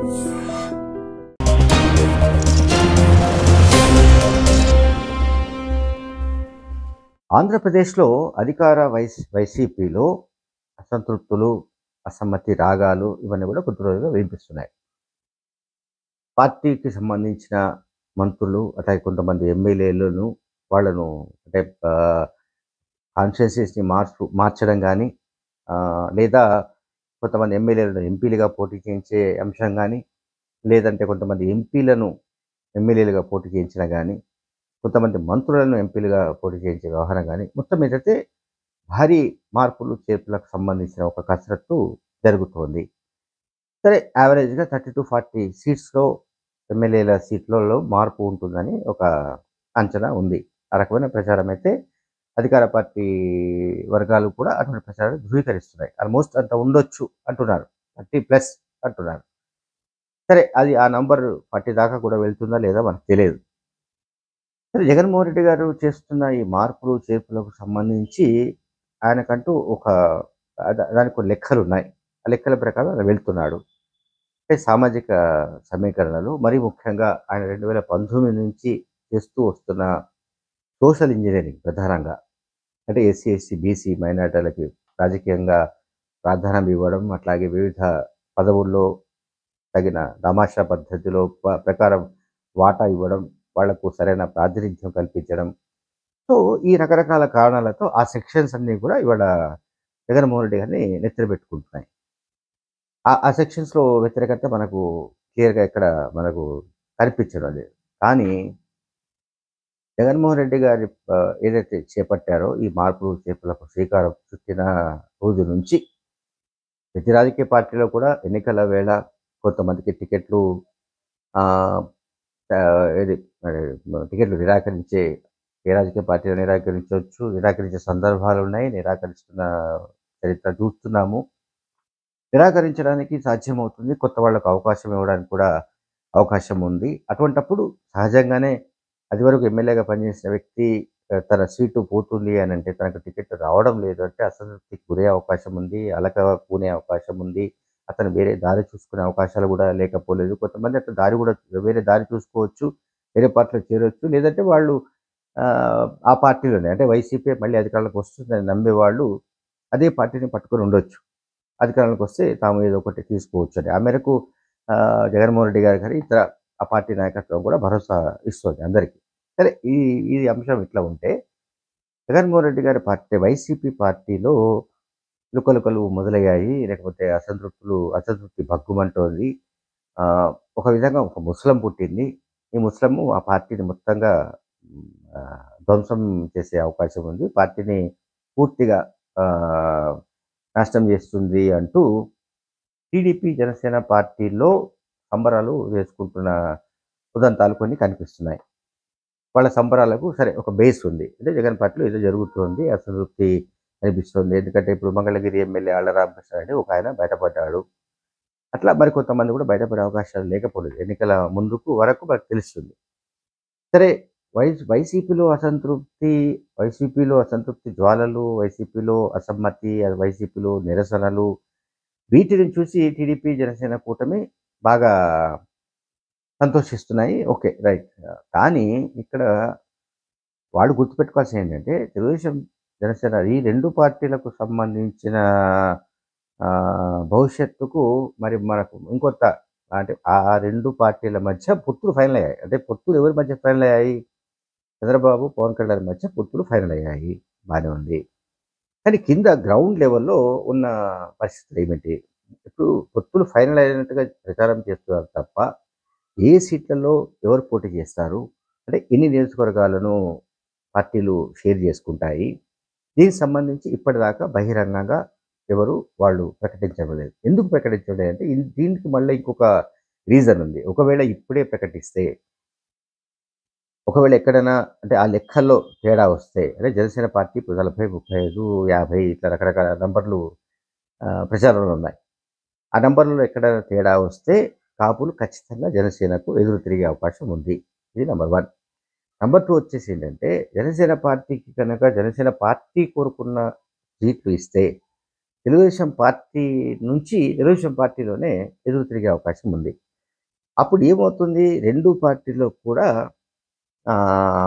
ఆంధ్రప్రదేశ్లో అధికార వైస్ వైసీపీలో అసంతృప్తులు అసమ్మతి రాగాలు ఇవన్నీ కూడా కొద్ది రోజులుగా వినిపిస్తున్నాయి పార్టీకి సంబంధించిన మంత్రులు అట్లాగే కొంతమంది ఎమ్మెల్యేలను వాళ్ళను అంటే కాన్షియస్ని మార్చు మార్చడం కానీ లేదా కొంతమంది ఎమ్మెల్యేలను ఎంపీలుగా పోటీ చేయించే అంశం కానీ లేదంటే కొంతమంది ఎంపీలను ఎమ్మెల్యేలుగా పోటీ చేయించిన కానీ కొంతమంది మంత్రులను ఎంపీలుగా పోటీ చేయించే వ్యవహారం కానీ మొత్తం ఏంటంటే భారీ మార్పులు చేర్పులకు సంబంధించిన ఒక కసరత్తు జరుగుతోంది సరే యావరేజ్గా థర్టీ టు ఫార్టీ సీట్స్లో ఎమ్మెల్యేల సీట్లలో మార్పు ఉంటుందని ఒక అంచనా ఉంది ఆ రకమైన ప్రచారం అయితే అధికార పార్టీ వర్గాలు కూడా అటువంటి ప్రచారం ధృవీకరిస్తున్నాయి ఆల్మోస్ట్ అంత ఉండొచ్చు అంటున్నారు థర్టీ ప్లస్ అంటున్నారు సరే అది ఆ నంబర్ ఫార్టీ దాకా కూడా వెళ్తుందా లేదా మనకు తెలియదు సరే జగన్మోహన్ రెడ్డి గారు చేస్తున్న ఈ మార్పులు చేర్పులకు సంబంధించి ఆయనకంటూ ఒక దా- దానికి కొన్ని లెక్కలు ఉన్నాయి ఆ లెక్కల ప్రకారం ఆయన వెళ్తున్నాడు అంటే సామాజిక సమీకరణలు మరీ ముఖ్యంగా ఆయన రెండు వేల పంతొమ్మిది నుంచి చేస్తూ వస్తున్న సోషల్ ఇంజనీరింగ్ ప్రధానంగా అంటే ఎస్సీ ఎస్సీ బీసీ మైనార్టీలకి రాజకీయంగా ప్రాధాన్యం ఇవ్వడం అట్లాగే వివిధ పదవుల్లో తగిన తమాషా పద్ధతిలో ప- ప్రకారం వాటా ఇవ్వడం వాళ్లకు సరైన ప్రాతినిధ్యం కల్పించడం సో ఈ రకరకాల కారణాలతో ఆ సెక్షన్స్ అన్నీ కూడా ఇవాళ జగన్మోహన్ రెడ్డి గారిని నెత్తిన పెట్టుకుంటున్నాయి ఆ ఆ సెక్షన్స్లో వ్యతిరేకత మనకు క్లియర్గా ఇక్కడ మనకు కనిపించడం లేదు కానీ జగన్మోహన్ రెడ్డి గారి ఆ, ఏదైతే చేపట్టారో ఈ మార్పులు చేర్పులకు శ్రీకారం చుట్టిన రోజు నుంచి ప్రతి రాజకీయ పార్టీలో కూడా ఎన్నికల వేళ కొంతమందికి టికెట్లు ఆ, ఆ, ఏది మరి టికెట్లు నిరాకరించే ఏ రాజకీయ పార్టీలు నిరాకరించవచ్చు నిరాకరించే సందర్భాలు ఉన్నాయి నిరాకరిస్తున్న చరిత్ర చూస్తున్నాము నిరాకరించడానికి సాధ్యమవుతుంది కొత్త వాళ్ళకు అవకాశం ఇవ్వడానికి కూడా అవకాశం ఉంది అటువంటప్పుడు సహజంగానే అది వరకు ఎమ్మెల్యేగా పనిచేసిన వ్యక్తి ఆ, తన సీటు పోతుంది అని అంటే తనకు టికెట్ రావడం లేదు అంటే అసంతృప్తికి గురే అవకాశం ఉంది అలక పూనే అవకాశం ఉంది అతను వేరే దారి చూసుకునే అవకాశాలు కూడా లేకపోలేదు కొంతమంది అట్లా దారి కూడా వేరే దారి చూసుకోవచ్చు వేరే పార్టీలో చేరవచ్చు లేదంటే వాళ్ళు ఆ, ఆ పార్టీలోనే అంటే వైసీపీ మళ్ళీ అధికారంలోకి వస్తుందని నమ్మే వాళ్ళు అదే పార్టీని పట్టుకొని ఉండొచ్చు అధికారంలోకి వస్తే తాము ఏదో ఒకటి తీసుకోవచ్చు అని ఆ మేరకు ఆ, జగన్మోహన్ రెడ్డి గారి గారి ఇతర ఆ పార్టీ నాయకత్వం కూడా భరోసా ఇస్తుంది అందరికీ సరే ఈ ఈ అంశం ఇట్లా ఉంటే జగన్మోహన్ రెడ్డి గారి పార్టీ వైసీపీ పార్టీలో లుకలుకలు మొదలయ్యాయి లేకపోతే అసంతృప్తులు అసంతృప్తి భగ్గుమంటోంది ఆ, ఒక విధంగా ఒక ముస్లిం పుట్టింది ఈ ముస్లిము ఆ పార్టీని మొత్తంగా మ్, ఆ, ధ్వంసం చేసే అవకాశం ఉంది పార్టీని పూర్తిగా ఆ, నాశనం చేస్తుంది అంటూ టీడీపీ జనసేన పార్టీలో సంబరాలు చేసుకుంటున్న ఉదంతాలు కొన్ని కనిపిస్తున్నాయి వాళ్ళ సంబరాలకు సరే ఒక బేస్ ఉంది అంటే జగన్ పార్టీలో ఏదో జరుగుతుంది అసంతృప్తి అనిపిస్తుంది ఎందుకంటే ఇప్పుడు మంగళగిరి ఎమ్మెల్యే ఆళ్ల రామకృష్ణ అని ఒక ఆయన బయటపడ్డాడు అట్లా మరి కొంతమంది కూడా బయటపడే అవకాశాలు లేకపోలేదు ఎన్నికల ముందుకు వరకు మనకు తెలుస్తుంది సరే వై వైసీపీలో అసంతృప్తి వైసీపీలో అసంతృప్తి జ్వాలలు వైసీపీలో అసమ్మతి వైసీపీలో నిరసనలు వీటిని చూసి టీడీపీ జనసేన కూటమి బాగా సంతోషిస్తున్నాయి ఓకే రైట్ కానీ ఇక్కడ వాడు గుర్తుపెట్టుకోవాల్సింది ఏంటంటే తెలుగుదేశం జనసేన ఈ రెండు పార్టీలకు సంబంధించిన ఆ, భవిష్యత్తుకు మరి మనకు ఇంకొంత అంటే ఆ రెండు పార్టీల మధ్య పొత్తులు ఫైనల్ అయ్యాయి అంటే పొత్తులు ఎవరి మధ్య ఫైనల్ అయ్యాయి చంద్రబాబు పవన్ కళ్యాణ్ మధ్య పొత్తులు ఫైనల్ అయ్యాయి బాగానే ఉంది కానీ కింద గ్రౌండ్ లెవెల్లో ఉన్న పరిస్థితులు ఏమిటి ఇప్పుడు పొత్తులు ఫైనల్ అయినట్టుగా ప్రచారం చేస్తున్నారు తప్ప ఏ సీట్లలో ఎవరు పోటీ చేస్తారు అంటే ఎన్ని నియోజకవర్గాలను పార్టీలు షేర్ చేసుకుంటాయి దీనికి సంబంధించి ఇప్పటిదాకా బహిరంగంగా ఎవరు వాళ్ళు ప్రకటించలేదు ఎందుకు ప్రకటించలేదు అంటే ఇన్- దీనికి మళ్ళీ ఇంకొక రీజన్ ఉంది ఒకవేళ ఇప్పుడే ప్రకటిస్తే ఒకవేళ ఎక్కడైనా అంటే ఆ లెక్కల్లో తేడా వస్తే అంటే జనసేన పార్టీ ఇప్పుడు నలభై ముప్పై ఐదు యాభై ఇట్లా రకరకాల నంబర్లు ఆ, ప్రచారంలో ఉన్నాయి ఆ నంబర్లలో ఎక్కడైనా తేడా వస్తే కాపులు ఖచ్చితంగా జనసేనకు ఎదురు తిరిగే అవకాశం ఉంది ఇది నెంబర్ వన్ నెంబర్ టూ వచ్చేసి ఏంటంటే జనసేన పార్టీకి కనుక జనసేన పార్టీ కోరుకున్న సీట్లు ఇస్తే తెలుగుదేశం పార్టీ నుంచి తెలుగుదేశం పార్టీలోనే ఎదురు తిరిగే అవకాశం ఉంది అప్పుడు ఏమవుతుంది రెండు పార్టీలో కూడా ఆ,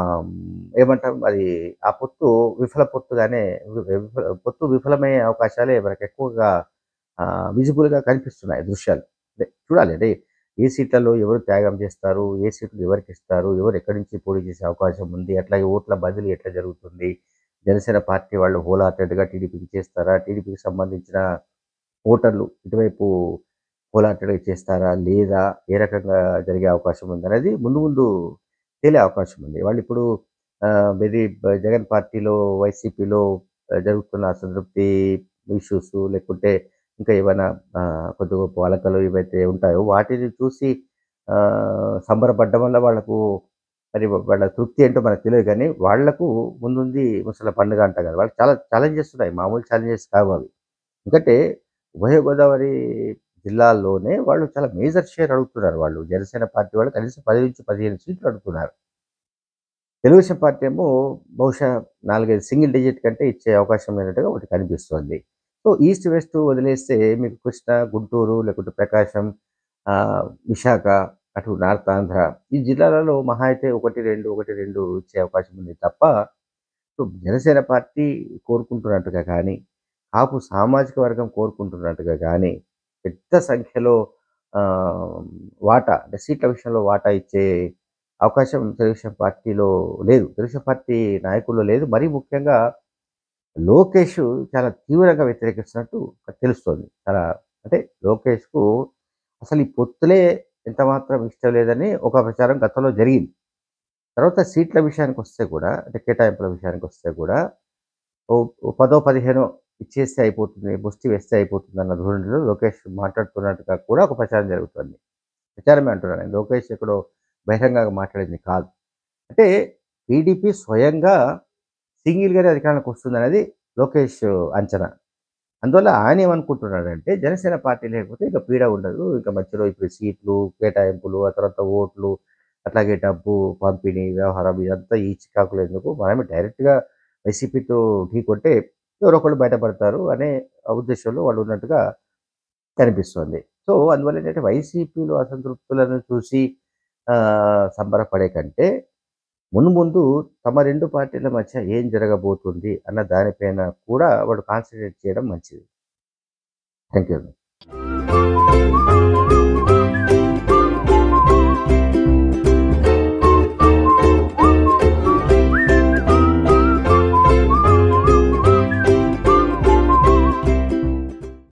ఏమంటాం మరి ఆ పొత్తు విఫల పొత్తుగానే విఫల- పొత్తు విఫలమయ్యే అవకాశాలే మనకు ఎక్కువగా విజిబుల్గా కనిపిస్తున్నాయి దృశ్యాలు అదే చూడాలి అంటే ఏ సీట్లలో ఎవరు త్యాగం చేస్తారు ఏ సీట్లు ఎవరికి ఇస్తారు ఎవరు ఎక్కడి నుంచి పోటీ చేసే అవకాశం ఉంది అట్లాగే ఓట్ల బదిలీ ఎట్లా జరుగుతుంది జనసేన పార్టీ వాళ్ళు హోలాటెడ్గా టీడీపీకి చేస్తారా టీడీపీకి సంబంధించిన ఓటర్లు ఇటువైపు హోలాటెడ్గా చేస్తారా లేదా ఏ రకంగా జరిగే అవకాశం ఉంది అనేది ముందు ముందు తేలే అవకాశం ఉంది వాళ్ళు ఇప్పుడు ఆ, ఇది బ- జగన్ పార్టీలో వైసీపీలో జరుగుతున్న అసంతృప్తి ఇష్యూస్ లేకుంటే ఇంకా ఏమైనా ఆ, కొద్ది గొప్ప అలకలు ఏవైతే ఉంటాయో వాటిని చూసి ఆ, సంబరపడ్డం వల్ల వాళ్ళకు మరి వాళ్ళ తృప్తి ఏంటో మనకు తెలియదు కానీ వాళ్లకు ముందుంది ముసల పండుగ అంట కదా వాళ్ళకి చాలా ఛాలెంజెస్ ఉన్నాయి మామూలు ఛాలెంజెస్ కావు అవి ఎందుకంటే ఉభయ గోదావరి జిల్లాల్లోనే వాళ్ళు చాలా మేజర్ షేర్ అడుగుతున్నారు వాళ్ళు జనసేన పార్టీ వాళ్ళు కనీసం పది నుంచి పదిహేను సీట్లు అడుగుతున్నారు తెలుగుదేశం పార్టీ ఏమో బహుశా నాలుగైదు సింగిల్ డిజిట్ కంటే ఇచ్చే అవకాశం లేనట్టుగా ఒకటి కనిపిస్తుంది సో ఈస్ట్ వెస్ట్ వదిలేస్తే మీకు కృష్ణ గుంటూరు లేకుంటే ప్రకాశం ఆ, విశాఖ అటు నార్త్ ఆంధ్ర ఈ జిల్లాలలో మహా అయితే ఒకటి రెండు ఒకటి రెండు ఇచ్చే అవకాశం ఉంది తప్ప సో జనసేన పార్టీ కోరుకుంటున్నట్టుగా కానీ కాపు సామాజిక వర్గం కోరుకుంటున్నట్టుగా కానీ పెద్ద సంఖ్యలో ఆ, వాటా అంటే సీట్ల విషయంలో వాటా ఇచ్చే అవకాశం తెలుగుదేశం పార్టీలో లేదు తెలుగుదేశం పార్టీ నాయకుల్లో లేదు మరీ ముఖ్యంగా లోకేష్ చాలా తీవ్రంగా వ్యతిరేకిస్తున్నట్టు తెలుస్తోంది చాలా అంటే లోకేష్కు అసలు ఈ పొత్తులే ఎంత మాత్రం ఇష్టం లేదని ఒక ప్రచారం గతంలో జరిగింది తర్వాత సీట్ల విషయానికి వస్తే కూడా అంటే కేటాయింపుల విషయానికి వస్తే కూడా ఓ ఓ పదో పదిహేనో ఇచ్చేస్తే అయిపోతుంది ముష్టి వేస్తే అయిపోతుంది అన్న ధోరణిలో లోకేష్ మాట్లాడుతున్నట్టుగా కూడా ఒక ప్రచారం జరుగుతుంది ప్రచారమే అంటున్నాను నేను. లోకేష్ ఎక్కడో బహిరంగంగా మాట్లాడింది కాదు అంటే టీడీపీ స్వయంగా సింగిల్గానే అధికారంలోకి వస్తుంది అనేది లోకేష్ అంచనా అందువల్ల ఆయన ఏమనుకుంటున్నాడంటే జనసేన పార్టీ లేకపోతే ఇంకా పీడ ఉండదు ఇంకా మధ్యలో ఇప్పుడు సీట్లు కేటాయింపులు ఆ తర్వాత ఓట్లు అట్లాగే డబ్బు పంపిణీ వ్యవహారం ఇదంతా ఈ చికాకులు ఎందుకు మనమే డైరెక్ట్గా వైసీపీతో ఢీ కొట్టే ఎవరో ఒకళ్ళు బయటపడతారు అనే ఉద్దేశంలో వాళ్ళు ఉన్నట్టుగా కనిపిస్తుంది సో అందువల్ల ఏంటంటే వైసీపీలో అసంతృప్తులను చూసి ఆ, సంబరపడే కంటే మును ముందు తమ రెండు పార్టీల మధ్య ఏం జరగబోతుంది అన్న దానిపైన కూడా వాడు కాన్సన్ట్రేట్ చేయడం మంచిది థ్యాంక్ యూ